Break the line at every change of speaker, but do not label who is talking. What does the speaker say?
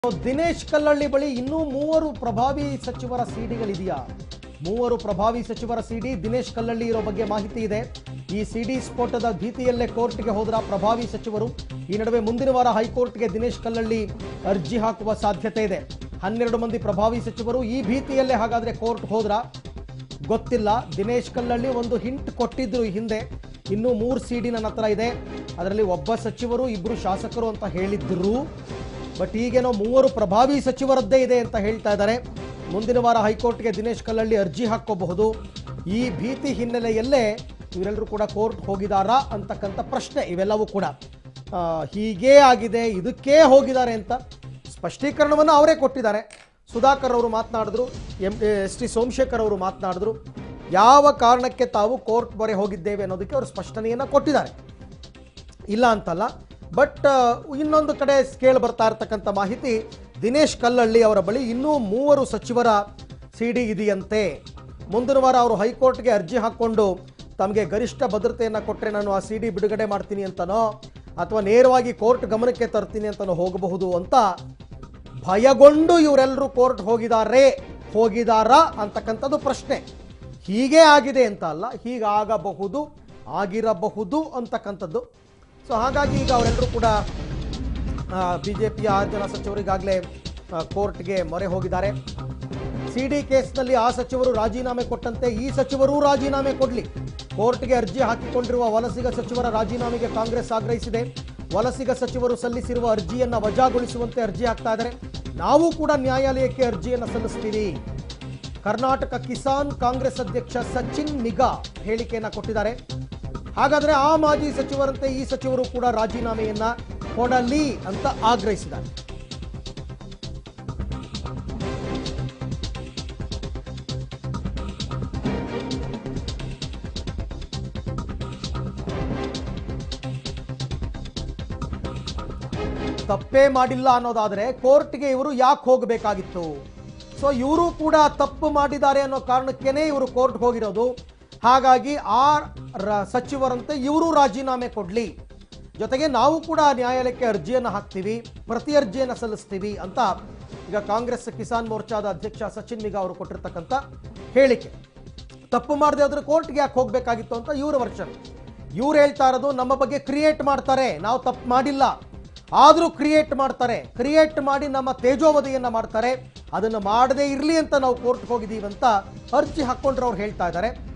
ದಿನೇಶ್ ಕಲ್ಲಳ್ಳಿ ಬಳಿ ಇನ್ನೂ ಮೂವರು ಪ್ರಭಾವಿ ಸಚಿವರ ಸಿಡಿಗಳಿದೆಯಾ ಮೂವರು ಪ್ರಭಾವಿ ಸಚಿವರ ಸಿಡಿ ದಿನೇಶ್ ಕಲ್ಲಳ್ಳಿ ಇರೋ ಬಗ್ಗೆ ಮಾಹಿತಿ ಇದೆ ಈ ಸಿಡಿ ಸ್ಫೋಟದ ಭೀತಿಯಲ್ಲೇ ಕೋರ್ಟ್ಗೆ ಹೋದ್ರ ಪ್ರಭಾವಿ ಸಚಿವರು ಈ ನಡುವೆ ಮುಂದಿನ ವಾರ ಹೈಕೋರ್ಟ್ಗೆ ದಿನೇಶ್ ಕಲ್ಲಳ್ಳಿ ಅರ್ಜಿ ಹಾಕುವ ಸಾಧ್ಯತೆ ಇದೆ ಹನ್ನೆರಡು ಮಂದಿ ಪ್ರಭಾವಿ ಸಚಿವರು ಈ ಭೀತಿಯಲ್ಲೇ ಹಾಗಾದ್ರೆ ಕೋರ್ಟ್ ಹೋದ್ರ ಗೊತ್ತಿಲ್ಲ ದಿನೇಶ್ ಕಲ್ಲಳ್ಳಿ ಒಂದು ಹಿಂಟ್ ಕೊಟ್ಟಿದ್ರು ಈ ಹಿಂದೆ ಇನ್ನೂ ಮೂರು ಸಿಡಿ ನನ್ನ ಹತ್ರ ಇದೆ ಅದರಲ್ಲಿ ಒಬ್ಬ ಸಚಿವರು ಇಬ್ಬರು ಶಾಸಕರು ಅಂತ ಹೇಳಿದ್ರು ಬಟ್ ಈಗೇನೋ ಮೂವರು ಪ್ರಭಾವಿ ಸಚಿವರದ್ದೇ ಇದೆ ಅಂತ ಹೇಳ್ತಾ ಇದ್ದಾರೆ ಮುಂದಿನ ವಾರ ಹೈಕೋರ್ಟ್ಗೆ ದಿನೇಶ್ ಕಲ್ಲಳ್ಳಿ ಅರ್ಜಿ ಹಾಕೋಬಹುದು ಈ ಭೀತಿ ಹಿನ್ನೆಲೆಯಲ್ಲೇ ಇವರೆಲ್ಲರೂ ಕೂಡ ಕೋರ್ಟ್ ಹೋಗಿದಾರಾ ಅಂತಕ್ಕಂಥ ಪ್ರಶ್ನೆ ಇವೆಲ್ಲವೂ ಕೂಡ ಆ, ಹೀಗೇ ಆಗಿದೆ ಇದಕ್ಕೇ ಹೋಗಿದ್ದಾರೆ ಅಂತ ಸ್ಪಷ್ಟೀಕರಣವನ್ನು ಅವರೇ ಕೊಟ್ಟಿದ್ದಾರೆ ಸುಧಾಕರ್ ಅವರು ಮಾತನಾಡಿದ್ರು ಎಂ ಎಸ್ ಟಿ ಸೋಮಶೇಖರ್ ಅವರು ಮಾತನಾಡಿದ್ರು ಯಾವ ಕಾರಣಕ್ಕೆ ತಾವು ಕೋರ್ಟ್ ಮೊರೆ ಹೋಗಿದ್ದೇವೆ ಅನ್ನೋದಕ್ಕೆ ಅವರು ಸ್ಪಷ್ಟನೆಯನ್ನು ಕೊಟ್ಟಿದ್ದಾರೆ ಇಲ್ಲ ಅಂತಲ್ಲ ಬಟ್ ಇನ್ನೊಂದು ಕಡೆ ಕೇಳಿ ಬರ್ತಾ ಇರತಕ್ಕಂಥ ಮಾಹಿತಿ ದಿನೇಶ್ ಕಲ್ಲಳ್ಳಿ ಅವರ ಬಳಿ ಇನ್ನೂ ಮೂವರು ಸಚಿವರ ಸಿಡಿ ಇದೆಯಂತೆ ಮುಂದಿನ ವಾರ ಅವರು ಹೈಕೋರ್ಟ್ಗೆ ಅರ್ಜಿ ಹಾಕ್ಕೊಂಡು ತಮಗೆ ಗರಿಷ್ಠ ಭದ್ರತೆಯನ್ನು ಕೊಟ್ಟರೆ ನಾನು ಆ ಸಿಡಿ ಬಿಡುಗಡೆ ಮಾಡ್ತೀನಿ ಅಂತನೋ ಅಥವಾ ನೇರವಾಗಿ ಕೋರ್ಟ್ ಗಮನಕ್ಕೆ ತರ್ತೀನಿ ಅಂತನೋ ಹೋಗಬಹುದು ಅಂತ ಭಯಗೊಂಡು ಇವರೆಲ್ಲರೂ ಕೋರ್ಟ್ ಹೋಗಿದ್ದಾರೆ ಹೋಗಿದಾರಾ ಅಂತಕ್ಕಂಥದ್ದು ಪ್ರಶ್ನೆ ಹೀಗೆ ಆಗಿದೆ ಅಂತ ಅಲ್ಲ ಹೀಗಾಗಬಹುದು ಆಗಿರಬಹುದು ಅಂತಕ್ಕಂಥದ್ದು ಸೊ ಹಾಗಾಗಿ ಈಗ ಅವರೆಲ್ಲರೂ ಕೂಡ ಬಿ ಜೆ ಪಿಯ ಆರು ಜನ ಸಚಿವರಿಗಾಗಲೇ ಕೋರ್ಟ್ಗೆ ಮೊರೆ ಹೋಗಿದ್ದಾರೆ ಸಿ ಡಿ ಕೇಸ್ನಲ್ಲಿ ಆ ಸಚಿವರು ರಾಜೀನಾಮೆ ಕೊಟ್ಟಂತೆ ಈ ಸಚಿವರೂ ರಾಜೀನಾಮೆ ಕೊಡಲಿ ಕೋರ್ಟ್ಗೆ ಅರ್ಜಿ ಹಾಕಿಕೊಂಡಿರುವ ವಲಸಿಗ ಸಚಿವರ ರಾಜೀನಾಮೆಗೆ ಕಾಂಗ್ರೆಸ್ ಆಗ್ರಹಿಸಿದೆ ವಲಸಿಗ ಸಚಿವರು ಸಲ್ಲಿಸಿರುವ ಅರ್ಜಿಯನ್ನು ವಜಾಗೊಳಿಸುವಂತೆ ಅರ್ಜಿ ಹಾಕ್ತಾ ಇದ್ದಾರೆ ನಾವು ಕೂಡ ನ್ಯಾಯಾಲಯಕ್ಕೆ ಅರ್ಜಿಯನ್ನು ಸಲ್ಲಿಸ್ತೀವಿ ಕರ್ನಾಟಕ ಕಿಸಾನ್ ಕಾಂಗ್ರೆಸ್ ಅಧ್ಯಕ್ಷ ಸಚಿನ್ ನಿಗಾ ಹೇಳಿಕೆಯನ್ನ ಕೊಟ್ಟಿದ್ದಾರೆ ಹಾಗಾದ್ರೆ ಆ ಮಾಜಿ ಸಚಿವರಂತೆ ಈ ಸಚಿವರು ಕೂಡ ರಾಜೀನಾಮೆಯನ್ನ ಕೊಡಲಿ ಅಂತ ಆಗ್ರಹಿಸಿದ್ದಾರೆ ತಪ್ಪೇ ಮಾಡಿಲ್ಲ ಅನ್ನೋದಾದ್ರೆ ಕೋರ್ಟ್ಗೆ ಇವರು ಯಾಕೆ ಹೋಗಬೇಕಾಗಿತ್ತು ಸೊ ಇವರು ಕೂಡ ತಪ್ಪು ಮಾಡಿದ್ದಾರೆ ಅನ್ನೋ ಕಾರಣಕ್ಕೇನೆ ಇವರು ಕೋರ್ಟ್ ಹೋಗಿರೋದು ಹಾಗಾಗಿ ಆ ರ- ಸಚಿವರಂತೆ ಇವರು ರಾಜೀನಾಮೆ ಕೊಡಲಿ ಜೊತೆಗೆ ನಾವು ಕೂಡ ನ್ಯಾಯಾಲಯಕ್ಕೆ ಅರ್ಜಿಯನ್ನು ಹಾಕ್ತೀವಿ ಪ್ರತಿ ಅರ್ಜಿಯನ್ನು ಸಲ್ಲಿಸ್ತೀವಿ ಅಂತ ಈಗ ಕಾಂಗ್ರೆಸ್ ಕಿಸಾನ್ ಮೋರ್ಚಾದ ಅಧ್ಯಕ್ಷ ಸಚಿನ್ ನಿಗಾ ಅವರು ಕೊಟ್ಟಿರ್ತಕ್ಕಂಥ ಹೇಳಿಕೆ ತಪ್ಪು ಮಾಡದೆ ಹೋದ್ರೆ ಕೋರ್ಟ್ಗೆ ಯಾಕೆ ಹೋಗಬೇಕಾಗಿತ್ತು ಅಂತ ಇವ್ರ ವರ್ಷನ್ ಇವ್ರು ಹೇಳ್ತಾ ಇರೋದು ನಮ್ಮ ಬಗ್ಗೆ ಕ್ರಿಯೇಟ್ ಮಾಡ್ತಾರೆ ನಾವು ತಪ್ಪು ಮಾಡಿಲ್ಲ ಆದರೂ ಕ್ರಿಯೇಟ್ ಮಾಡ್ತಾರೆ ಕ್ರಿಯೇಟ್ ಮಾಡಿ ನಮ್ಮ ತೇಜೋವಧಿಯನ್ನ ಮಾಡ್ತಾರೆ ಅದನ್ನು ಮಾಡದೇ ಇರಲಿ ಅಂತ ನಾವು ಕೋರ್ಟ್ಗೆ ಹೋಗಿದ್ದೀವಿ ಅಂತ ಅರ್ಜಿ ಹಾಕ್ಕೊಂಡ್ರೆ ಅವ್ರು ಹೇಳ್ತಾ ಇದ್ದಾರೆ